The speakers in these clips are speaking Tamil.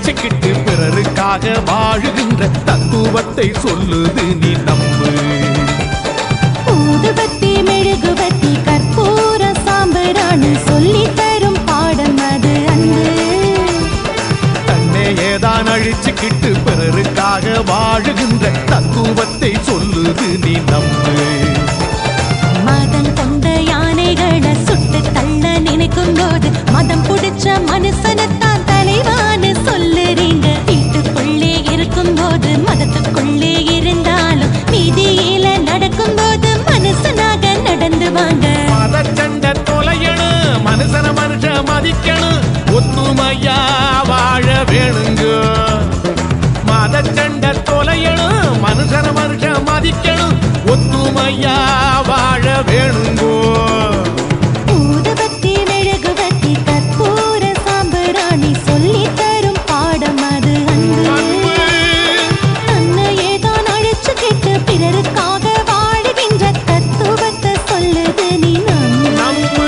அழிச்சுக்கிட்டு பிறருக்காக வாழுகின்ற தத்துவத்தை சொல்லுது நீ நம்பு ஊதுபத்தி மெழுகுபத்தி கற்பூர சாம்பிராணி சொல்லி தரும் பாடம் அது அன்பு தன்னையே தான் அழிச்சுக்கிட்டு பிறருக்காக வாழுகின்ற தத்துவத்தை சொல்லுது நீ நம்பு மதம் கொண்ட யானைகளை சுட்டு தள்ள நினைக்கும் போது மதம் புடிச்ச மனுஷனைத்தான் தலைவான்னு சொல்லுறீங்க வீட்டுக்குள்ளே இருக்கும் போது மதத்துக்குள்ளே இருந்தாலும் வீதியில நடக்கும் போது மனுஷனாக நடந்து வாங்க மத சண்டை தொலையணும் மனுஷன மனுஷ மதிக்கணும் ஒத்துமையா வாழ வேணுங்க மத சண்டை தொலையணும் மனுஷன மனுஷ மதிக்கணும் ஒத்துமையா வாழ வேணுங்கோ ஊதுபத்தி மெழுகுபத்தி கற்பூர சாம்பிராணி சொல்லி தரும் பாடம் அது அன்பு அன்பு தன்னையே தான் அழிச்சுக்கிட்டு பிறருக்காக வாழுகின்ற தத்துவத்தை சொல்லுது நீ நம்பு. நம்பு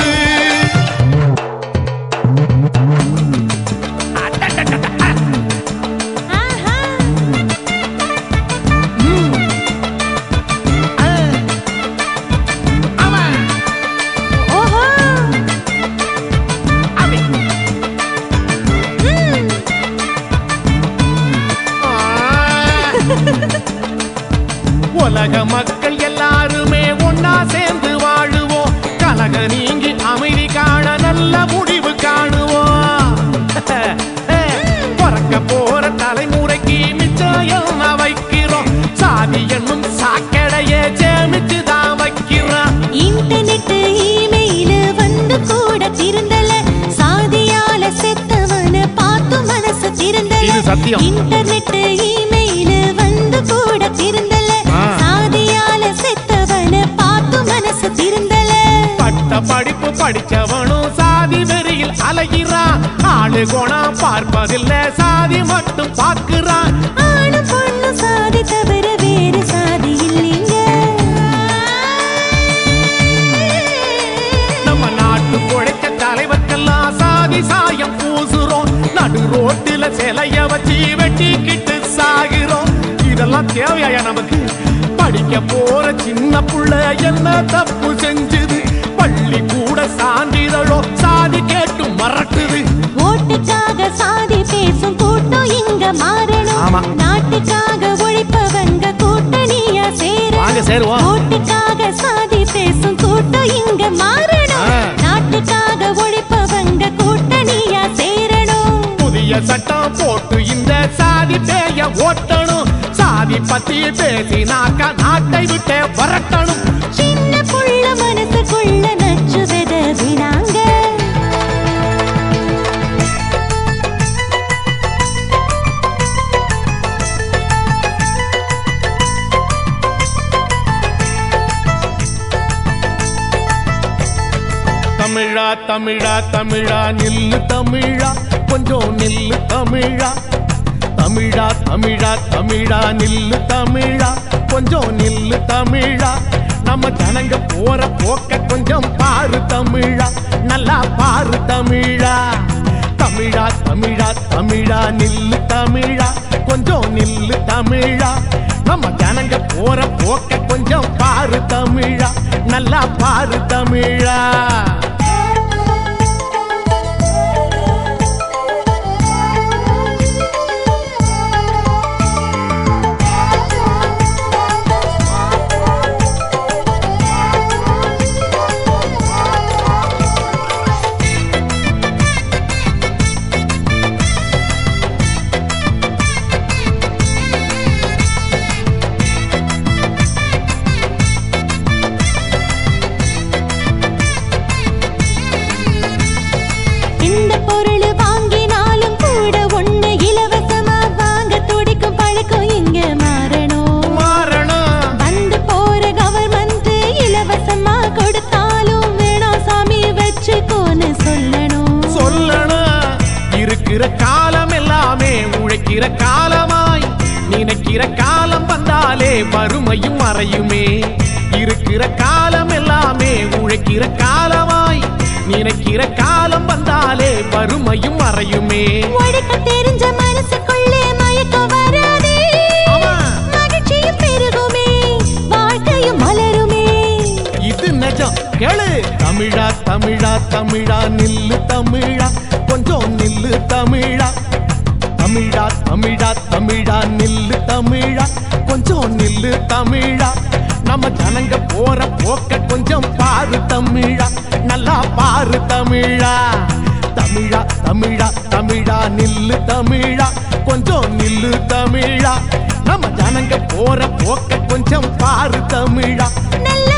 ஆஹா. ஓஹோ. ம். உலக மக்கள் எல்லாருமே ஒன்னா சேர்ந்து வாழுவோம் கலக நீங்கி அமைதி காண நல்ல முடிவு காணுவோம் பிறக்க போற தலைமுறைக்கு நிச்சயம் வைக்கிறோம் சாதி என்னும் சாக்கடையே சேமிச்சு தான் வைக்கிறோம் இன்டர்நெட் இமெயில் வந்து கூட திருந்தல சாதியால செத்தவன பார்த்து மனசு திருந்தல இது சத்தியம். இன்டர்நெட் இமெயில் வந்து கூட திருந்தல ஆ. சாதியால செத்தவன பார்த்து மனசு திருந்தல பட்ட படிப்பு படிச்சவனும் சாதி வெறியில் அலைகிறான் ஆளு குணம் பார்ப்பதில்ல சாதி மட்டும் பார்க்கிறான் ஆணு பொண்ணு சாதி தவிர வேறு சாதி இல்லைங்க நம்ம நாட்டு குழைச்ச தலைவர்க்கெல்லாம் சாதி சாயம் பூசுறோம் நடு ரோட்டில சிலைய வச்சு வெட்டிக்கிட்டு சாகிறோம் இதெல்லாம் தேவையா நமக்கு படிக்க போற சின்ன புள்ள என்ன தப்பு செஞ்சுது பள்ளி கூட சான்றிதழோ சாதி கேட்டு மறக்குது ஓட்டுக்காக சாதி பேசும் கூட்டம் இங்க ஆமா. மாறணும் நாட்டுக்காக உழைப்பவங்க கூட்டணியா வாங்க சேரணும் சேருவோம் ஓட்டுக்காக சாதி பேசும் கூட்டம் இங்க மாறணும் ஆ. நாட்டுக்காக உழைப்பவங்க கூட்டணியா சேரணும் புதிய சட்டம் போட்டு இந்த சாதி பேய ஓட்டணும் சாதி பத்தி பேசினாக்கா நாட்டை விட்டே வரட்டணும் சின்ன புள்ள மனசுக்குள்ள நச்சு விதவினாங்க தமிழா தமிழா தமிழா நில்லு தமிழா கொஞ்சம் நில்லு தமிழா தமிழா தமிழா தமிழா நில்லு தமிழா கொஞ்சம் நில்லு தமிழா நம்ம ஜனங்க போற போக்க கொஞ்சம் பாரு தமிழா நல்லா பாரு தமிழா தமிழா தமிழா தமிழா நில்லு தமிழா கொஞ்சம் நில்லு தமிழா நம்ம ஜனங்க போற போக்க கொஞ்சம் பாரு தமிழா நல்லா பாரு தமிழா இந்த பொருள் வாங்கினாலும் கூட ஒண்ணு இலவசமா வாங்க துடிக்கும் பழக்கம் இங்க மாறணும் மாறணும் வந்து போற கவர்மெண்ட் இலவசமா கொடுத்தாலும் வேணாம் சாமி வச்சுக்கோன்னு சொல்லணும் சொல்லணும் இருக்கிற காலம் எல்லாமே உழைக்கிற காலமாய் நினைக்கிற காலம் வந்தாலே வறுமையும் மறையுமே இருக்கிற காலம் எல்லாமே உழைக்கிற காலமாய் நினைக்கிற காலம் வந்தாலே வறுமையும் மறையுமே உழைக்க தெரிஞ்ச மனசு தமிழா நில்லு தமிழா கொஞ்சம் நில்லு தமிழா தமிழா தமிழா தமிழா நில்லு தமிழா கொஞ்சம் நில்லு தமிழா நம்ம ஜனங்க போற போக்க கொஞ்சம் பாரு தமிழா நல்லா பாரு தமிழா தமிழா தமிழா தமிழா நில்லு தமிழா கொஞ்சம் நில்லு தமிழா நம்ம ஜனங்க போற போக்க கொஞ்சம் பாரு தமிழா நல்ல